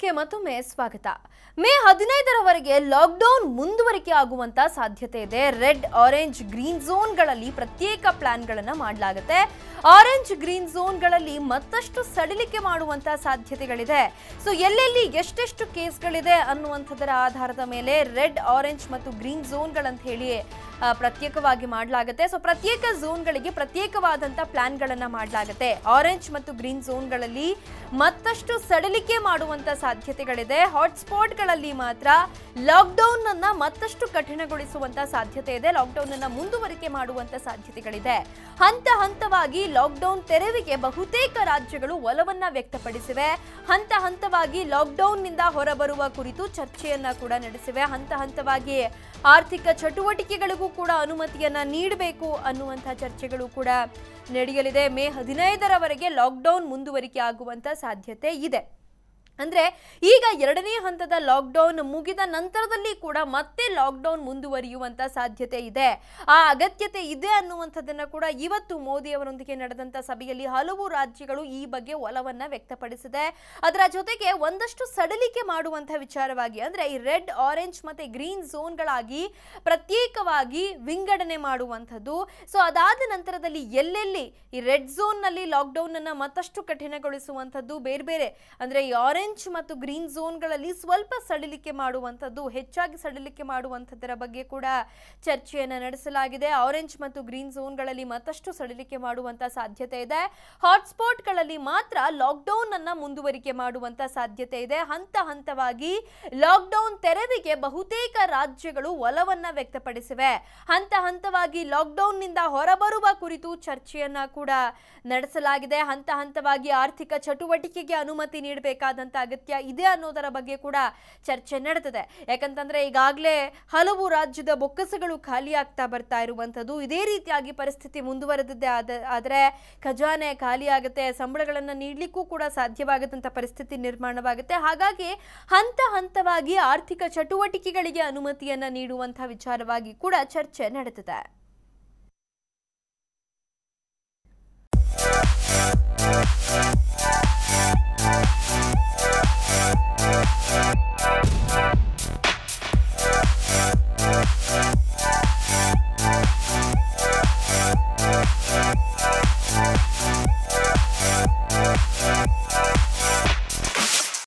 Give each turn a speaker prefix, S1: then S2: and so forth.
S1: ನ್ಯೂಸ್ಗೆ ಮತ್ತೊಮ್ಮೆ ಸ್ವಾಗತ ಮೇ ಹದಿನೈದರವರೆಗೆ ಲಾಕ್ಡೌನ್ ಮುಂದುವರಿಕೆ ಆಗುವಂತ ಸಾಧ್ಯತೆ ಇದೆ ರೆಡ್ ಆರೆಂಜ್ ಗ್ರೀನ್ ಝೋನ್ಗಳಲ್ಲಿ ಪ್ರತ್ಯೇಕ ಪ್ಲಾನ್ಗಳನ್ನ ಮಾಡಲಾಗುತ್ತೆ ಆರೆಂಜ್ ಗ್ರೀನ್ ಝೋನ್ಗಳಲ್ಲಿ ಮತ್ತಷ್ಟು ಸಡಿಲಿಕೆ ಮಾಡುವಂತ ಸಾಧ್ಯತೆಗಳಿದೆ ಸೊ ಎಲ್ಲೆಲ್ಲಿ ಎಷ್ಟೆಷ್ಟು ಕೇಸ್ಗಳಿದೆ ಅನ್ನುವಂಥದ್ದರ ಆಧಾರದ ಮೇಲೆ ರೆಡ್ ಆರೆಂಜ್ ಮತ್ತು ಗ್ರೀನ್ ಝೋನ್ಗಳಂತ ಹೇಳಿ ಆ, ಪ್ರತ್ಯೇಕವಾಗಿ ಮಾಡಲಾಗುತ್ತೆ ಸೊ ಪ್ರತ್ಯೇಕ ಝೋನ್ಗಳಿಗೆ ಪ್ರತ್ಯೇಕವಾದಂಥ ಪ್ಲಾನ್ಗಳನ್ನು ಮಾಡಲಾಗುತ್ತೆ ಆರೆಂಜ್ ಮತ್ತು ಗ್ರೀನ್ ಝೋನ್ಗಳಲ್ಲಿ ಮತ್ತಷ್ಟು ಸಡಿಲಿಕೆ ಮಾಡುವಂಥ ಸಾಧ್ಯತೆಗಳಿದೆ ಹಾಟ್ಸ್ಪಾಟ್ಗಳಲ್ಲಿ ಮಾತ್ರ ಲಾಕ್ಡೌನ್ ಅನ್ನ ಮತ್ತಷ್ಟು ಕಠಿಣಗೊಳಿಸುವಂತ ಸಾಧ್ಯತೆ ಇದೆ ಲಾಕ್ಡೌನ್ ಅನ್ನ ಮುಂದುವರಿಕೆ ಮಾಡುವಂತ ಸಾಧ್ಯತೆಗಳಿದೆ ಹಂತ ಹಂತವಾಗಿ ಲಾಕ್ಡೌನ್ ತೆರವಿಗೆ ಬಹುತೇಕ ರಾಜ್ಯಗಳು ಒಲವನ್ನ ವ್ಯಕ್ತಪಡಿಸಿವೆ ಹಂತ ಹಂತವಾಗಿ ಲಾಕ್ಡೌನ್ ನಿಂದ ಹೊರಬರುವ ಕುರಿತು ಚರ್ಚೆಯನ್ನ ಕೂಡ ನಡೆಸಿವೆ ಹಂತ ಹಂತವಾಗಿ ಆರ್ಥಿಕ ಚಟುವಟಿಕೆಗಳಿಗೂ ಕೂಡ ಅನುಮತಿಯನ್ನ ನೀಡಬೇಕು ಅನ್ನುವಂಥ ಚರ್ಚೆಗಳು ಕೂಡ ನಡೆಯಲಿದೆ ಮೇ ಹದಿನೈದರವರೆಗೆ ಲಾಕ್ಡೌನ್ ಮುಂದುವರಿಕೆ ಆಗುವಂತ ಸಾಧ್ಯತೆ ಇದೆ ಅಂದ್ರೆ ಈಗ ಎರಡನೇ ಹಂತದ ಲಾಕ್ಡೌನ್ ಮುಗಿದ ನಂತರದಲ್ಲಿ ಕೂಡ ಮತ್ತೆ ಲಾಕ್ಡೌನ್ ಮುಂದುವರಿಯುವಂತ ಸಾಧ್ಯತೆ ಇದೆ ಆ ಅಗತ್ಯತೆ ಇದೆ ಅನ್ನುವಂಥದ್ದನ್ನ ಕೂಡ ಇವತ್ತು ಮೋದಿ ಅವರೊಂದಿಗೆ ನಡೆದಂತ ಸಭೆಯಲ್ಲಿ ಹಲವು ರಾಜ್ಯಗಳು ಈ ಬಗ್ಗೆ ಒಲವನ್ನ ವ್ಯಕ್ತಪಡಿಸಿದೆ ಅದರ ಜೊತೆಗೆ ಒಂದಷ್ಟು ಸಡಿಲಿಕೆ ಮಾಡುವಂತ ವಿಚಾರವಾಗಿ ಅಂದ್ರೆ ಈ ರೆಡ್ ಆರೆಂಜ್ ಮತ್ತೆ ಗ್ರೀನ್ ಝೋನ್ಗಳಾಗಿ ಪ್ರತ್ಯೇಕವಾಗಿ ವಿಂಗಡಣೆ ಮಾಡುವಂಥದ್ದು ಸೊ ಅದಾದ ನಂತರದಲ್ಲಿ ಎಲ್ಲೆಲ್ಲಿ ಈ ರೆಡ್ ಝೋನ್ನಲ್ಲಿ ಲಾಕ್ಡೌನ್ ಅನ್ನ ಮತ್ತಷ್ಟು ಕಠಿಣಗೊಳಿಸುವಂಥದ್ದು ಬೇರೆ ಬೇರೆ ಅಂದ್ರೆ ಈ ಆರೆಂಜ್ ಮತ್ತು ಗ್ರೀನ್ ಝೋನ್ಗಳಲ್ಲಿ ಸ್ವಲ್ಪ ಸಡಿಲಿಕೆ ಮಾಡುವಂಥದ್ದು ಹೆಚ್ಚಾಗಿ ಸಡಿಲಿಕೆ ಮಾಡುವಂಥದ್ದರ ಬಗ್ಗೆ ಕೂಡ ಚರ್ಚೆಯನ್ನು ನಡೆಸಲಾಗಿದೆ ಆರೆಂಜ್ ಮತ್ತು ಗ್ರೀನ್ ಝೋನ್ಗಳಲ್ಲಿ ಮತ್ತಷ್ಟು ಸಡಿಲಿಕೆ ಮಾಡುವಂತ ಸಾಧ್ಯತೆ ಇದೆ ಹಾಟ್ಸ್ಪಾಟ್ಗಳಲ್ಲಿ ಮಾತ್ರ ಲಾಕ್ಡೌನ್ ಅನ್ನ ಮುಂದುವರಿಕೆ ಮಾಡುವಂತ ಸಾಧ್ಯತೆ ಇದೆ ಹಂತ ಹಂತವಾಗಿ ಲಾಕ್ಡೌನ್ ತೆರವಿಗೆ ಬಹುತೇಕ ರಾಜ್ಯಗಳು ಒಲವನ್ನ ವ್ಯಕ್ತಪಡಿಸಿವೆ ಹಂತ ಹಂತವಾಗಿ ಲಾಕ್ಡೌನ್ ನಿಂದ ಹೊರಬರುವ ಕುರಿತು ಚರ್ಚೆಯನ್ನ ಕೂಡ ನಡೆಸಲಾಗಿದೆ ಹಂತ ಹಂತವಾಗಿ ಆರ್ಥಿಕ ಚಟುವಟಿಕೆಗೆ ಅನುಮತಿ ನೀಡಬೇಕಾದಂತ ಅಗತ್ಯ ಇದೆ ಅನ್ನೋದರ ಬಗ್ಗೆ ಕೂಡ ಚರ್ಚೆ ನಡೆದಿದೆ ಯಾಕಂತಂದ್ರೆ ಈಗಾಗಲೇ ಹಲವು ರಾಜ್ಯದ ಬೊಕ್ಕಸಗಳು ಖಾಲಿ ಆಗ್ತಾ ಬರ್ತಾ ಇರುವಂಥದ್ದು ಇದೇ ರೀತಿಯಾಗಿ ಪರಿಸ್ಥಿತಿ ಮುಂದುವರೆದಿದೆ ಆದ ಆದರೆ ಖಜಾನೆ ಖಾಲಿ ಆಗುತ್ತೆ ಸಂಬಳಗಳನ್ನು ನೀಡಲಿಕ್ಕೂ ಕೂಡ ಸಾಧ್ಯವಾಗದಂಥ ಪರಿಸ್ಥಿತಿ ನಿರ್ಮಾಣವಾಗುತ್ತೆ ಹಾಗಾಗಿ ಹಂತ ಹಂತವಾಗಿ ಆರ್ಥಿಕ ಚಟುವಟಿಕೆಗಳಿಗೆ ಅನುಮತಿಯನ್ನ ನೀಡುವಂಥ ವಿಚಾರವಾಗಿ ಕೂಡ ಚರ್ಚೆ ನಡೆದಿದೆ